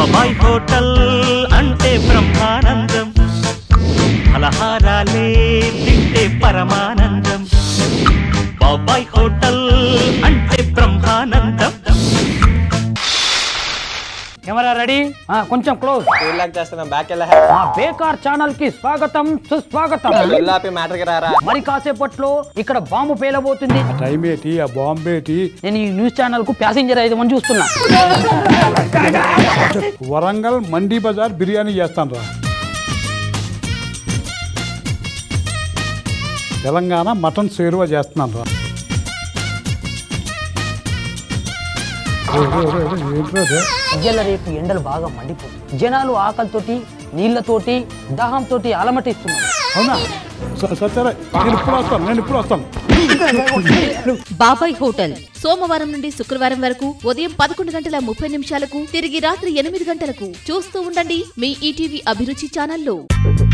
బాబాయ్ హోటల్ అంటే బ్రహ్మానందం ఫలహారాలే తింటే పరమానందం బాబాయ్ హోటల్ అంటే బ్రహ్మానందం కెమెరా రెడీ కొంచెం క్లోజ్ ఫీడ్లాక్ చేస్తున్నాం బ్యాక్ వెళ్ళా మా బేకార్ ఛానల్ కి స్వాగతం సుస్వాగతం ఆపి మ్యాటర్కి రారా మరి కాసేపట్లో ఇక్కడ బాంబు పేలబోతుంది టైం ఏంటి ఆ బాంబు ఏంటి నేను ఈ న్యూస్ ఛానల్ కు ప్యాసింజర్ అయితే మంది చూస్తున్నా వరంగల్ మండీ బజార్ బిర్యానీ చేస్తాను రా తెలంగాణ మటన్ సేరువా చేస్తున్నాను రా ఏంట్రా అదే? ఇయ్యాల రేపు ఎండలు బాగా మండిపోతుంది జనాలు ఆకలితోటి నీళ్లతోటి దాహంతోటి అలమటిస్తున్నారు అవునా స- సరే సరే నేను ఇప్పుడు వస్తాను నేను ఇప్పుడు వస్తాను బాబాయ్ హోటల్ సోమవారం నుండి శుక్రవారం వరకు ఉదయం పదకొండు గంటల ముప్పై నిమిషాలకు తిరిగి రాత్రి ఎనిమిది గంటలకు చూస్తూ ఉండండి మీ ఈటీవీ అభిరుచి ఛానల్లో